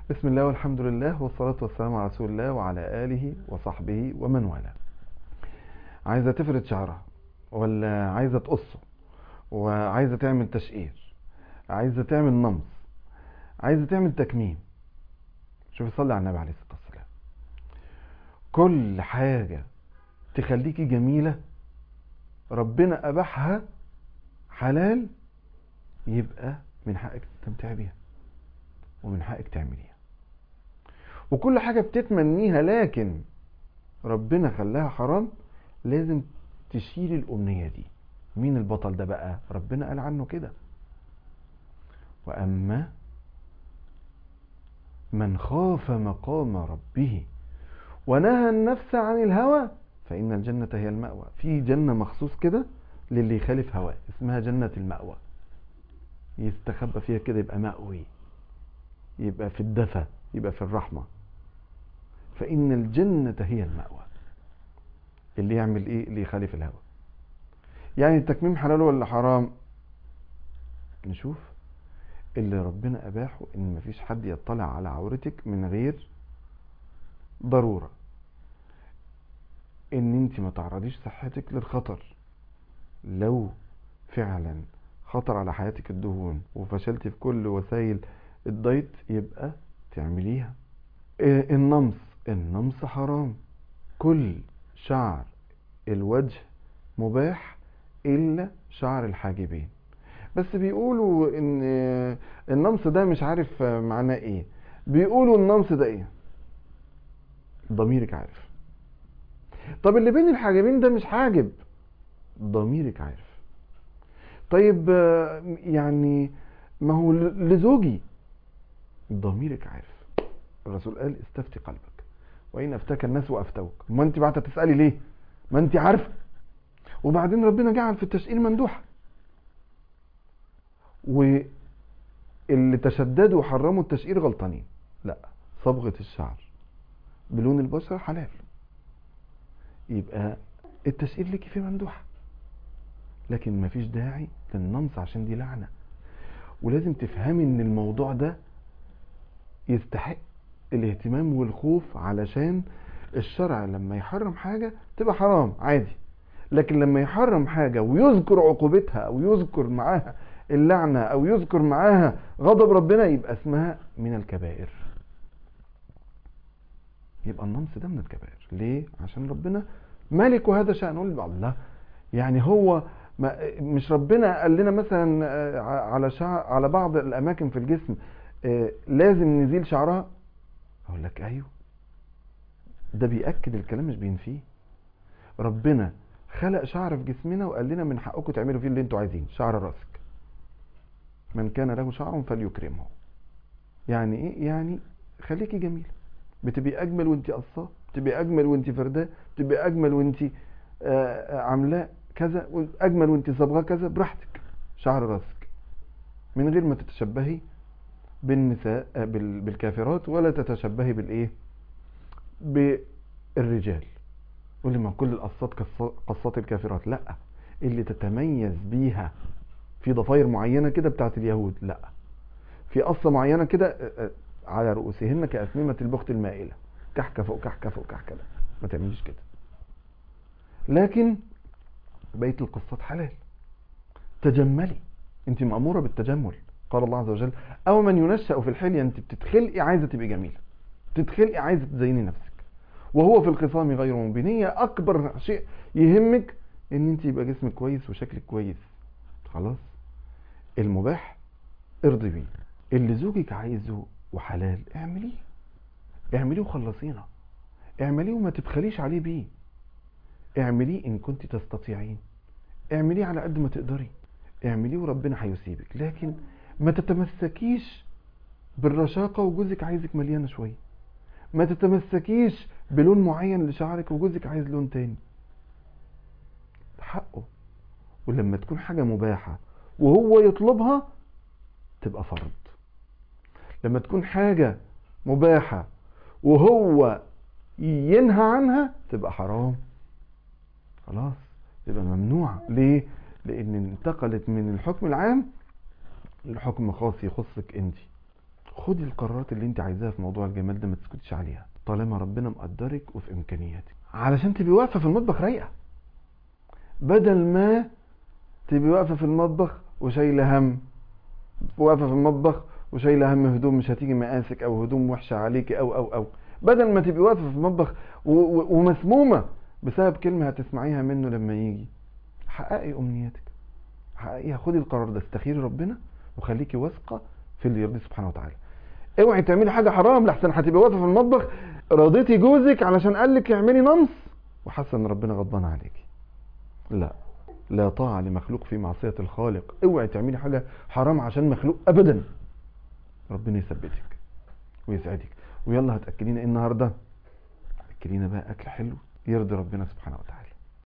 بسم الله والحمد لله والصلاة والسلام على رسول الله وعلى آله وصحبه ومن والاه عايزة تفرد شعرها ولا عايزة تقصه وعايزة تعمل تشقير عايزة تعمل نمص عايزة تعمل تكميم شوف صلي على النبي عليه الصلاة والسلام كل حاجة تخليكي جميلة ربنا أباحها حلال يبقى من حقك تستمتعي بيها ومن حقك تعمليها وكل حاجة بتتمنيها لكن ربنا خلاها حرام لازم تشيل الأمنية دي مين البطل ده بقى ربنا قال عنه كده وأما من خاف مقام ربه ونهى النفس عن الهوى فإن الجنة هي المأوى في جنة مخصوص كده للي يخالف هواه اسمها جنة المأوى يستخبى فيها كده يبقى مأوي يبقى في الدفى يبقى في الرحمة فإن الجنة هي المأوى اللي يعمل ايه اللي يخالف الهوى يعني التكميم حلال ولا حرام نشوف اللي ربنا أباحه إن مفيش حد يطلع على عورتك من غير ضرورة إن أنت ما تعرضيش صحتك للخطر لو فعلا خطر على حياتك الدهون وفشلت في كل وسائل الدايت يبقى تعمليها إيه النمص النمص حرام كل شعر الوجه مباح إلا شعر الحاجبين بس بيقولوا ان النمص ده مش عارف معناه ايه بيقولوا النمص ده ايه ضميرك عارف طب اللي بين الحاجبين ده مش حاجب ضميرك عارف طيب يعني ما هو لزوجي ضميرك عارف الرسول قال استفتي قلبك وإن أفتاك الناس وأفتوك ما أنت بعد تسألي ليه ما أنت عارفة وبعدين ربنا جعل في التشقير مندوحة واللي تشددوا وحرموا التشقير غلطانين لا صبغة الشعر بلون البشرة حلال يبقى التشقير ليكي فيه مندوحة لكن مفيش داعي للنمص عشان دي لعنة ولازم تفهمي ان الموضوع ده يستحق الاهتمام والخوف علشان الشرع لما يحرم حاجة تبقى حرام عادي لكن لما يحرم حاجة ويذكر عقوبتها او يذكر معاها اللعنة او يذكر معاها غضب ربنا يبقى اسمها من الكبائر يبقى النمس ده من الكبائر ليه عشان ربنا مالك وهذا شأنه الله يعني هو ما مش ربنا قال لنا مثلا على شعر على بعض الاماكن في الجسم لازم نزيل شعرها اقول لك ايوه ده بيأكد الكلام مش بينفيه ربنا خلق شعر في جسمنا وقال لنا من حقكم تعملوا فيه اللي انتوا عايزين شعر راسك من كان له شعر فليكرمه يعني ايه يعني خليكي جميله بتبقي اجمل وانت قصاه بتبقي اجمل وانت فرداه بتبقي اجمل وانت عاملاه كذا اجمل وانت صبغاه كذا براحتك شعر راسك من غير ما تتشبهي بالنساء بالكافرات ولا تتشبهي بالايه بالرجال واللي ما كل القصات قصات الكافرات لا اللي تتميز بيها في ضفاير معينه كده بتاعت اليهود لا في قصه معينه كده على رؤوسهن كأثممة البخت المائلة كحكة فوق كحكة فوق كحكة لا ما تعمليش كده لكن بقية القصات حلال تجملي انت مأمورة بالتجمل قال الله عز وجل او من ينشأ في الحلية انت بتتخلقي عايزة تبقي جميلة تتخلقي عايزة تزيني نفسك وهو في الخصام غير مبين هي اكبر شيء يهمك ان انت يبقى جسمك كويس وشكلك كويس خلاص المباح ارضي بيه اللي زوجك عايزه وحلال اعمليه اعمليه وخلصينا اعمليه وما تبخليش عليه بيه اعمليه ان كنت تستطيعين اعمليه على قد ما تقدري اعمليه وربنا هيسيبك لكن ما تتمسكيش بالرشاقة وجوزك عايزك مليانة شوية ما تتمسكيش بلون معين لشعرك وجوزك عايز لون تاني حقه ولما تكون حاجة مباحة وهو يطلبها تبقى فرض لما تكون حاجة مباحة وهو ينهى عنها تبقى حرام خلاص تبقى ممنوعة ليه لان انتقلت من الحكم العام لحكم خاص يخصك انت خدي القرارات اللي انت عايزاها في موضوع الجمال ده ما تسكتيش عليها طالما ربنا مقدرك وفي امكانياتك علشان تبقي واقفه في المطبخ رايقه بدل ما تبقي واقفه في المطبخ وشايله هم واقفه في المطبخ وشايله هم هدوم مش هتيجي مقاسك او هدوم وحشه عليكي او او او بدل ما تبقي واقفه في المطبخ و- و- ومسمومه بسبب كلمه هتسمعيها منه لما يجي حققي امنياتك حققيها خدي القرار ده استخيري ربنا وخليكي واثقه في اللي يرضيه سبحانه وتعالى اوعي تعملي حاجه حرام لحسن هتبقي واقفه في المطبخ رضيتي جوزك علشان قال لك اعملي نمص وحاسه ان ربنا غضبان عليكي لا لا طاعه لمخلوق في معصيه الخالق اوعي تعملي حاجه حرام عشان مخلوق ابدا ربنا يثبتك ويسعدك ويلا هتاكلينا ايه النهارده اكلينا بقى اكل حلو يرضي ربنا سبحانه وتعالى